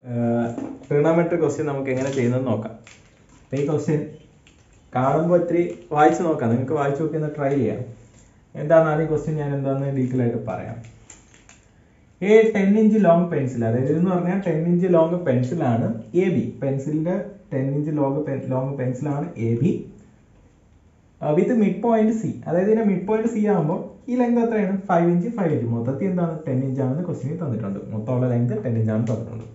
Trigonometry question നമുക്ക് എങ്ങനെ ചെയ്യുന്നത് നോക്കാം അപ്പോൾ ഈ ക്വസ്റ്റ്യൻ കാണുമ്പോൾ ഇത്തിരി വായിച്ച് നോക്കാം നിങ്ങൾക്ക് വായിച്ച് നോക്കി ഒന്ന് ട്രൈ ചെയ്യാം എന്താണെന്നാണ് ഈ ക്വസ്റ്റ്യൻ ഞാൻ എന്താണെന്ന് ഡീറ്റെയിൽ ആയിട്ട് പറയാം a ten inch long pencil അതായത് ഇതെന്ന് പറഞ്ഞാൽ ടെൻ ഇഞ്ച് ലോങ് പെൻസിലാണ് എ ബി പെൻസിലിന്റെ ടെൻ ഇഞ്ച് ലോങ് ലോങ് പെൻസിലാണ് A B with mid point C അതായത് ഇതിന്റെ മിഡ് പോയിന്റ് സി ആകുമ്പോൾ ഈ ലെങ്ത് എത്രയാണ് ഫൈവ് ഇഞ്ച് ഫൈവ് ഇഞ്ച് മൊത്തത്തിൽ എന്താണ് ടെൻ ഇഞ്ച് ആണെന്ന് ക്വസ്റ്റിനിൽ തന്നിട്ടുണ്ട് മൊത്തമുള്ള ലെങ്ത് ടെൻ ഇഞ്ച് ആണെന്ന് തന്നിട്ടുണ്ട്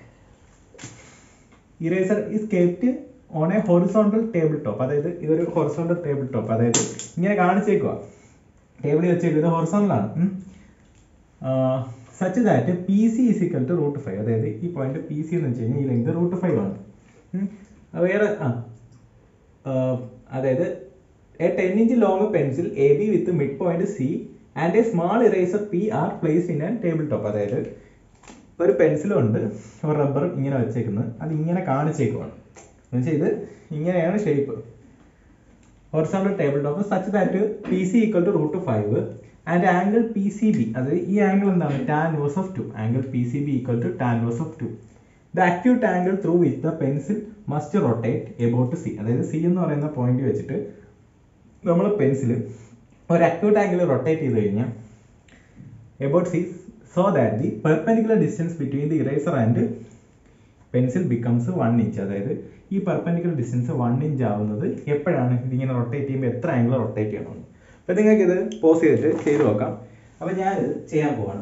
eraser is kept on a horizontal table top അതായത് ഇതൊരു ഹൊറിസോണ്ടൽ ടേബിൾ ടോപ്പ് അതായത് ഇങ്ങനെ കാണിച്ചേക്കുക ടേബിളിൽ വെച്ചേക്കുക ഇത് ഹൊറിസോണ്ടലാണ് such that P C is equal to root five അതായത് ഈ പോയിന്റ് പി സി എന്ന് വെച്ച് കഴിഞ്ഞാൽ ഈ ലെങ്ത് റൂട്ട് ഫൈവ് ആണ് ഉം. അത് വേറെ ആ ആ, അതായത് a ten inch long pencil A B with mid point C and a small eraser P R place in an table top അതായത് ഒരു പെൻസിലും ഉണ്ട് ഒരു റബ്ബറും ഇങ്ങനെ വെച്ചേക്കുന്നത് അത് ഇങ്ങനെ കാണിച്ചേക്കുവാണ് എന്നുവെച്ചാൽ ഇത് ഇങ്ങനെയാണ് shape horizontal table top such that P C equal to root five and angle P C B അതായത് ഈ ആംഗിൾ എന്താണ് tan verse of two angle P C B equal to tan verse of two the acute angle through with the pencil must rotate about C അതായത് C എന്ന് പറയുന്ന point വെച്ചിട്ട് നമ്മൾ pencil ഒരു acute angle rotate ചെയ്ത് കഴിഞ്ഞാൽ about C so that the perpendicular distance between the eraser and pencil becomes one inch അതായത് ഈ പെർപെൻഡിക്കുലർ ഡിസ്റ്റൻസ് വൺ ഇഞ്ച് ആവുന്നത് എപ്പോഴാണ് ഇതിങ്ങനെ റൊട്ടേറ്റ് ചെയ്യുമ്പോൾ എത്ര ആംഗിൾ റൊട്ടേറ്റ് ചെയ്യണം അപ്പോൾ നിങ്ങൾക്ക് ഇത് പോസ് ചെയ്തിട്ട് ചെയ്ത് നോക്കാം അപ്പോൾ ഞാനിത് ചെയ്യാൻ പോവാണ്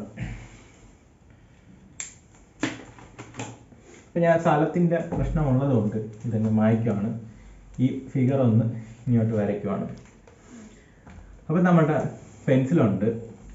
അപ്പോൾ ഞാൻ സ്ഥലത്തിൻ്റെ പ്രശ്നമുള്ളതുകൊണ്ട് ഇതങ്ങ് മായ്ക്കുവാണ് ഈ ഫിഗർ ഒന്ന് ഇങ്ങോട്ട് വരയ്ക്കുവാണ് അപ്പോൾ നമ്മുടെ പെൻസിലുണ്ട്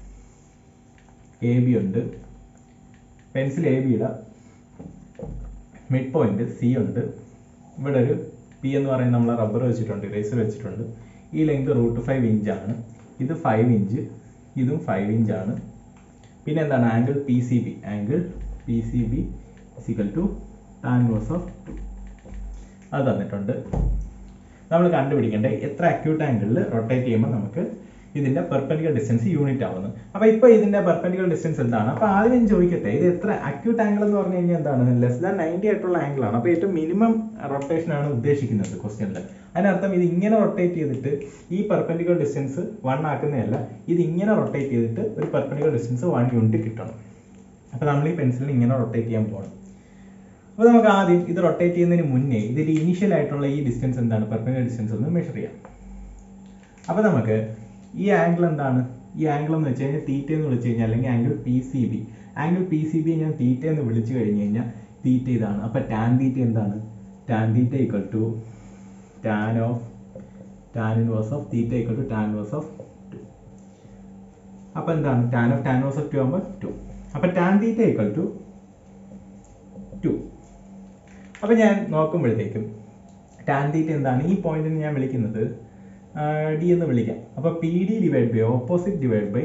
എ ബി ഉണ്ട് പെൻസിൽ എ ബിയുടെ മിഡ് പോയിന്റ് സി ഉണ്ട് ഇവിടെ ഒരു പി എന്ന് പറയുന്ന നമ്മൾ റബ്ബർ വെച്ചിട്ടുണ്ട് ഇറേസർ വെച്ചിട്ടുണ്ട് ഈ ലെങ്ത് റൂട്ട് ഫൈവ് ഇഞ്ചാണ് ഇത് ഫൈവ് ഇഞ്ച് ഇതും ഫൈവ് ഇഞ്ചാണ് പിന്നെ എന്താണ് angle P C B angle P C B equal to tan verse of two അത് തന്നിട്ടുണ്ട് നമ്മൾ കണ്ടുപിടിക്കേണ്ടത് എത്ര അക്യൂട്ട് ആംഗിളിൽ റൊട്ടേറ്റ് ചെയ്യുമ്പോൾ നമുക്ക് ഇതിന്റെ പെർപെൻഡിക്കുലർ ഡിസ്റ്റൻസ് യൂണിറ്റ് ആവുന്നത് അപ്പൊ ഇപ്പൊ ഇതിന്റെ പെർപെൻഡിക്കുലർ ഡിസ്റ്റൻസ് എന്താണ് അപ്പൊ ആദ്യം ഞാൻ ചോദിക്കട്ടെ ഇത് എത്ര അക്യൂട്ട് ആംഗിൾ എന്ന് പറഞ്ഞു കഴിഞ്ഞാൽ എന്താണ് ലെസ് ദാൻ നയൻറ്റി ആയിട്ടുള്ള ആംഗിൾ ആണ് അപ്പൊ ഏറ്റവും മിനിമം റൊട്ടേഷൻ ആണ് ഉദ്ദേശിക്കുന്നത് ക്വസ്റ്റ്യനിൽ അതിനർത്ഥം ഇത് ഇങ്ങനെ റൊട്ടേറ്റ് ചെയ്തിട്ട് ഈ പെർപെൻഡിക്കുലർ ഡിസ്റ്റൻസ് വൺ ആക്കുന്നതല്ല ഇത് ഇങ്ങനെ റൊട്ടേറ്റ് ചെയ്തിട്ട് ഒരു പെർപെൻഡിക്കുലർ ഡിസ്റ്റൻസ് വൺ യൂണിറ്റ് കിട്ടണം അപ്പൊ നമ്മൾ ഈ പെൻസിലിന് ഇങ്ങനെ റൊട്ടേറ്റ് ചെയ്യാൻ പോകണം അപ്പോൾ നമുക്ക് ആദ്യം ഇത് റൊട്ടേറ്റ് ചെയ്യുന്നതിന് മുന്നേ ഇതിൽ ഇനീഷ്യൽ ആയിട്ടുള്ള ഈ ഡിസ്റ്റൻസ് എന്താണ് പെർപെൻഡിക്കുലർ ഡിസ്റ്റൻസ് ഒന്ന് മെഷർ ചെയ്യാം അപ്പോൾ നമുക്ക് ഈ ആംഗിൾ എന്താണ് ഈ ആംഗിൾ എന്ന് വെച്ച് കഴിഞ്ഞാൽ തീറ്റ എന്ന് വിളിച്ചു കഴിഞ്ഞാൽ അല്ലെങ്കിൽ angle P C B angle P C B ഞാൻ തീറ്റ എന്ന് വിളിച്ചു കഴിഞ്ഞ് കഴിഞ്ഞാൽ തീറ്റ ഇതാണ് അപ്പോൾ ടാൻ തീറ്റ എന്താണ് tan theta equal to tan of tan inverse of theta equal to tan inverse of two അപ്പോൾ എന്താണ് tan of tan inverse of two ആകുമ്പോൾ ടു അപ്പോൾ tan theta equal to two അപ്പോൾ ഞാൻ നോക്കുമ്പോഴത്തേക്കും ടാൻ തീറ്റ എന്താണ് ഈ പോയിന്റിന് ഞാൻ വിളിക്കുന്നത് ഡി എന്ന് വിളിക്കാം അപ്പോൾ P D divide by opposite divide by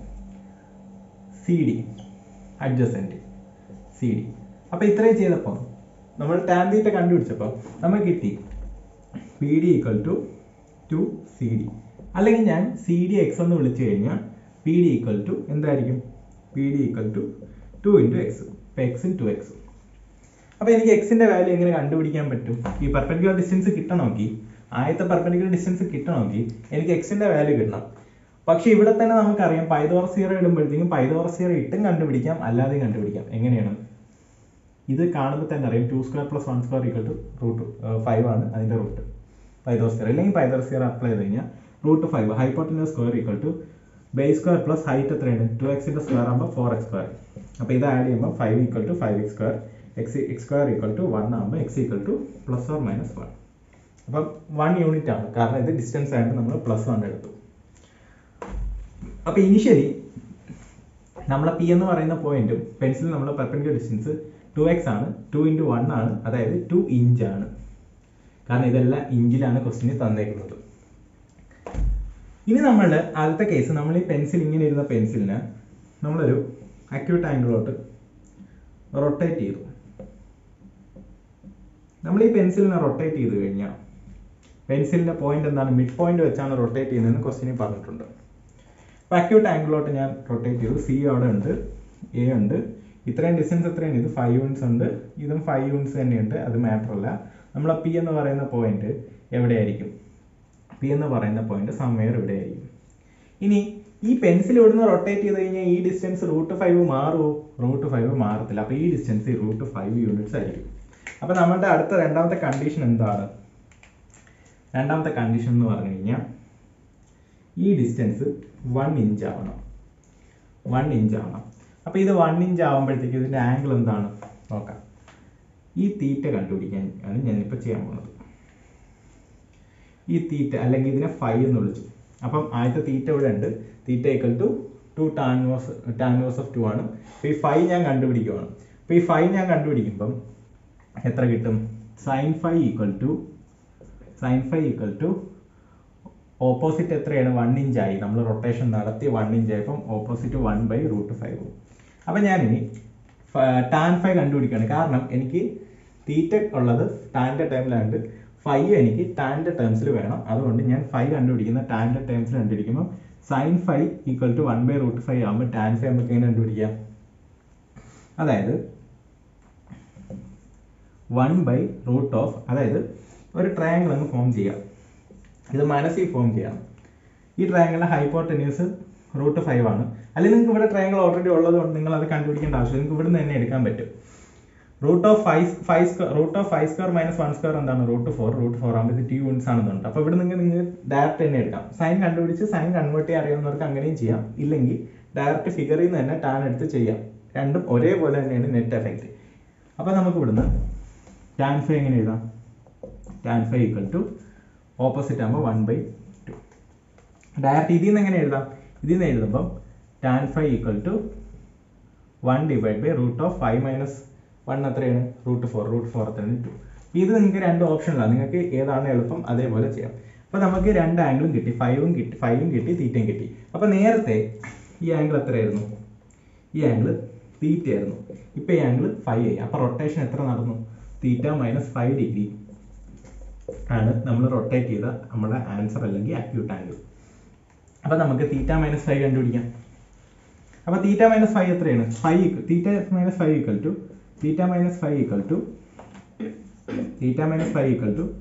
C D adjacent C D അപ്പോൾ ഇത്രയും ചെയ്തപ്പോൾ നമ്മൾ ടാൻ തീറ്റ കണ്ടുപിടിച്ചപ്പോൾ നമുക്ക് കിട്ടി P D equal to two C D അല്ലെങ്കിൽ ഞാൻ സി ഡി എക്സ് എന്ന് വിളിച്ചു കഴിഞ്ഞാൽ പി ഡി ഈക്വൽ ടു എന്തായിരിക്കും P D equal to two into X ഇപ്പോൾ എക്സ് ഇൻ ടു എക്സ് അപ്പോൾ എനിക്ക് എക്സിന്റെ വാല്യൂ എങ്ങനെ കണ്ടുപിടിക്കാൻ പറ്റും ഈ പെർപെൻഡിക്കുലർ ഡിസ്റ്റൻസ് കിട്ടണമെങ്കിൽ ആദ്യത്തെ പെർപെൻഡിക്കുലർ ഡിസ്റ്റൻസ് കിട്ടണമെങ്കിൽ എനിക്ക് എക്സിന്റെ വാല്യൂ കിട്ടണം പക്ഷേ ഇവിടെ തന്നെ നമുക്കറിയാം പൈതോർ സീറോ ഇടുമ്പോഴത്തേക്കും പൈതോർ സീറോ ഇട്ടും കണ്ടുപിടിക്കാം അല്ലാതെയും കണ്ടുപിടിക്കാം എങ്ങനെയാണ് ഇത് കാണുമ്പോൾ തന്നെ അറിയാം two square plus one square equal to root five ആണ് അതിന്റെ റൂട്ട് പൈതോർ സീറോ അല്ലെങ്കിൽ പൈതോർ സീറോ അപ്ലൈ ചെയ്ത് കഴിഞ്ഞാൽ റൂട്ട് ഫൈവ് ഹൈപ്പോട്ടിന്റെ square equal to base square plus height എത്രയാണ് ടു എക്സിന്റെ സ്ക്വയർ ആകുമ്പോൾ ഫോർ എക്സ് സ്ക്വയർ അപ്പോൾ ഇത് ആഡ് ചെയ്യുമ്പോൾ five equal to five X square X X square equal to one ആകുമ്പോൾ X equal to plus or minus one അപ്പം one unit ആണ് കാരണം ഇത് ഡിസ്റ്റൻസ് ആയിട്ട് നമ്മൾ പ്ലസ് വൺ എടുത്തു അപ്പോൾ ഇനിഷ്യലി നമ്മളെ പി എന്ന് പറയുന്ന പോയിന്റും പെൻസിൽ നമ്മൾ പെർപെൻഡിക്കുലർ ഡിസ്റ്റൻസ് ടു എക്സ് ആണ് ടു ഇൻറ്റു വൺ ആണ് അതായത് ടു ഇഞ്ച് ആണ് കാരണം ഇതെല്ലാം ഇഞ്ചിലാണ് ക്വസ്റ്റിന് തന്നേക്കുന്നത് ഇനി നമ്മളുടെ ആദ്യത്തെ കേസ് നമ്മൾ ഈ പെൻസിൽ ഇങ്ങനെ ഇരുന്ന പെൻസിലിന് നമ്മളൊരു അക്യൂട്ട് ആംഗിളോട്ട് റൊട്ടേറ്റ് ചെയ്തു നമ്മൾ ഈ പെൻസിലിനെ റൊട്ടേറ്റ് ചെയ്ത് കഴിഞ്ഞാൽ പെൻസിലിന്റെ പോയിന്റ് എന്താണ് മിഡ് പോയിന്റ് വെച്ചാണ് റൊട്ടേറ്റ് ചെയ്യുന്നതെന്ന് ക്വസ്റ്റിനിൽ പറഞ്ഞിട്ടുണ്ട് അപ്പോൾ അക്യൂട്ട് ആംഗിളോട്ട് ഞാൻ റൊട്ടേറ്റ് ചെയ്തു സി അവിടെ ഉണ്ട് എ ഉണ്ട് ഇത്രയും ഡിസ്റ്റൻസ് എത്രയാണ് ഇത് ഫൈവ് യൂണിറ്റ്സ് ഉണ്ട് ഇതും ഫൈവ് യൂണിറ്റ്സ് തന്നെയുണ്ട് അത് മാറ്റർ അല്ല നമ്മൾ പി എന്ന് പറയുന്ന പോയിന്റ് എവിടെയായിരിക്കും പി എന്ന് പറയുന്ന പോയിന്റ് സംവെയർ ഇവിടെ ആയിരിക്കും ഇനി ഈ പെൻസിൽ ഇവിടുന്ന് റൊട്ടേറ്റ് ചെയ്ത് കഴിഞ്ഞാൽ ഈ ഡിസ്റ്റൻസ് റൂട്ട് ഫൈവ് മാറുമോ റൂട്ട് ഫൈവ് മാറത്തില്ല അപ്പോൾ ഈ ഡിസ്റ്റൻസ് റൂട്ട് ഫൈവ് യൂണിറ്റ്സ് ആയിരിക്കും അപ്പോൾ നമ്മുടെ അടുത്ത രണ്ടാമത്തെ കണ്ടീഷൻ എന്താണ് രണ്ടാമത്തെ കണ്ടീഷൻ എന്ന് പറഞ്ഞു കഴിഞ്ഞാൽ ഈ ഡിസ്റ്റൻസ് വൺ ഇഞ്ച് ആവണം വൺ ഇഞ്ച് ആവണം അപ്പോൾ ഇത് വൺ ഇഞ്ച് ആവുമ്പോഴത്തേക്ക് ഇതിൻ്റെ ആംഗിൾ എന്താണ് നോക്കാം ഈ തീറ്റ കണ്ടുപിടിക്കാൻ ആണ് ഞാനിപ്പോൾ ചെയ്യാൻ പോകുന്നത് ഈ തീറ്റ അല്ലെങ്കിൽ ഇതിനെ ഫൈവ് എന്ന് വിളിച്ചു അപ്പം ആദ്യത്തെ തീറ്റ ഇവിടെ ഉണ്ട് theta equal to two tan verse tan verse of two ആണ് അപ്പോൾ ഈ ഫൈവ് ഞാൻ കണ്ടുപിടിക്കുവാണ് അപ്പോൾ ഈ ഫൈവ് ഞാൻ കണ്ടുപിടിക്കുമ്പം എത്ര കിട്ടും sine five equal to sine five equal to opposite എത്രയാണ് വൺ ഇഞ്ച് ആയി നമ്മൾ റൊട്ടേഷൻ നടത്തി വൺ ഇഞ്ച് ആയപ്പം opposite one by root five അപ്പം ഞാനിനി ടാൻ ഫൈവ് കണ്ടുപിടിക്കുകയാണ് കാരണം എനിക്ക് തീറ്റ ഉള്ളത് ടാൻ്റെ ടൈമിലാണ്ട് ഫൈവ് എനിക്ക് ടാൻ്റെ ടേംസിൽ വേണം അതുകൊണ്ട് ഞാൻ ഫൈവ് കണ്ടുപിടിക്കുന്ന ടാൻ്റെ ടേംസിൽ കണ്ടുപിടിക്കുമ്പോൾ sine five equal to one by root five ആകുമ്പോൾ ടാൻ ഫൈവ് നമുക്ക് എങ്ങനെ കണ്ടുപിടിക്കാം അതായത് വൺ ബൈ റൂട്ട് ഓഫ് അതായത് ഒരു ട്രയാങ്കിൾ അങ്ങ് ഫോം ചെയ്യാം ഇത് മനസ്സിൽ ഫോം ചെയ്യണം ഈ ട്രയാങ്കിളിന്റെ ഹൈപ്പോട്ടന്യൂസ് റൂട്ട് ഫൈവ് ആണ് അല്ലെങ്കിൽ നിങ്ങൾക്ക് ഇവിടെ ട്രയാങ്കിൾ ഓൾറെഡി ഉള്ളത് കൊണ്ട് നിങ്ങൾ അത് കണ്ടുപിടിക്കേണ്ട ആവശ്യമില്ല നിങ്ങൾക്ക് ഇവിടുന്ന് തന്നെ എടുക്കാൻ പറ്റും root of five five square root of five square minus one square എന്താണ് റൂട്ട് ഫോർ റൂട്ട് ഫോർ ആകുമ്പോൾ ഇത് ടു യൂണിറ്റ്സ് ആണെന്നുണ്ട് അപ്പോൾ ഇവിടെ നിങ്ങൾ നിങ്ങൾ ഡയറക്റ്റ് തന്നെ എടുക്കാം സൈൻ കണ്ടുപിടിച്ച് സൈൻ കൺവേർട്ട് ചെയ്യാൻ അറിയാവുന്നവർക്ക് അങ്ങനെയും ചെയ്യാം ഇല്ലെങ്കിൽ ഡയറക്റ്റ് ഫിഗറിൽ നിന്ന് തന്നെ ടാൻ എടുത്ത് ചെയ്യാം രണ്ടും ഒരേപോലെ തന്നെയാണ് നെറ്റ് എഫക്റ്റ് അപ്പോൾ നമുക്ക് ഇവിടുന്ന് ടാൻ ഫൈവ് എങ്ങനെ എഴുതാം tan five equal to opposite ആകുമ്പോൾ വൺ ബൈ ടു ഡയറക്റ്റ് ഇതിൽ നിന്ന് എങ്ങനെ എഴുതാം ഇതിൽ നിന്ന് എഴുതുമ്പം tan five equal to one divide by root of five minus one എത്രയാണ് റൂട്ട് ഫോർ റൂട്ട് ഫോർ എത്രയാണ് ടു ഇത് നിങ്ങൾക്ക് രണ്ട് ഓപ്ഷനിലാണ് നിങ്ങൾക്ക് ഏതാണ് എളുപ്പം അതേപോലെ ചെയ്യാം അപ്പോൾ നമുക്ക് രണ്ട് ആംഗിളും കിട്ടി ഫൈവും കിട്ടി ഫൈവും കിട്ടി തീറ്റയും കിട്ടി അപ്പോൾ നേരത്തെ ഈ ആംഗിൾ എത്രയായിരുന്നു ഈ ആംഗിൾ തീറ്റ ആയിരുന്നു ഇപ്പോൾ ഈ ആംഗിൾ ഫൈവ് ആയി അപ്പോൾ റൊട്ടേഷൻ എത്ര നടന്നു തീറ്റ മൈനസ് ഫൈവ് ഡിഗ്രി ആണ് നമ്മൾ റൊട്ടേറ്റ് ചെയ്ത നമ്മുടെ ആൻസർ അല്ലെങ്കിൽ അക്യൂട്ട് ആംഗിൾ അപ്പോൾ നമുക്ക് തീറ്റ മൈനസ് ഫൈവ് കണ്ടുപിടിക്കാം അപ്പോൾ തീറ്റ മൈനസ് ഫൈവ് എത്രയാണ് five theta minus five equal to theta minus five equal to theta minus five equal to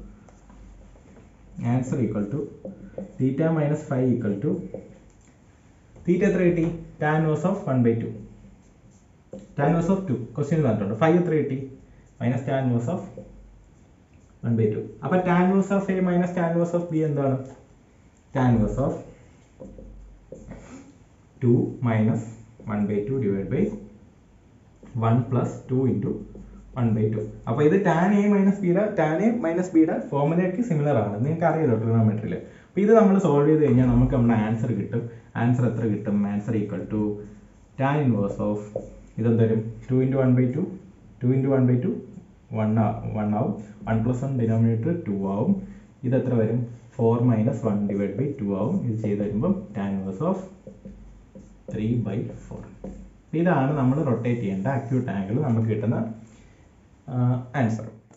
answer equal to theta minus five equal to theta എത്ര കിട്ടി tan verse of one by two tan verse of two question തന്നിട്ടുണ്ട് five എത്ര കിട്ടി minus tan verse of one by two അപ്പൊ tan verse of A minus tan verse of B എന്താണ് tan verse of two minus one by two divide by one plus two into one by two അപ്പോൾ ഇത് tan A minus ബിയുടെ tan A minus ബിയുടെ ഫോർമുലയ്ക്ക് similar ആണ് നിങ്ങൾക്ക് അറിയാലോ ട്രിഗണോമെട്രിയിൽ അപ്പോൾ ഇത് നമ്മൾ സോൾവ് ചെയ്ത് കഴിഞ്ഞാൽ നമുക്ക് നമ്മുടെ ആൻസർ കിട്ടും ആൻസർ എത്ര കിട്ടും answer equal to tan inverse of ഇതെന്തരും two into one by two two into one by two one one ആവും one plus one denominator two ആവും ഇത് എത്ര വരും four minus one divide by two ആവും ഇത് ചെയ്ത് വരുമ്പം tan inverse of three by four ഇതാണ് നമ്മൾ റൊട്ടേറ്റ് ചെയ്യേണ്ട അക്യൂട്ട് ആംഗിൾ നമുക്ക് കിട്ടുന്ന ആൻസർ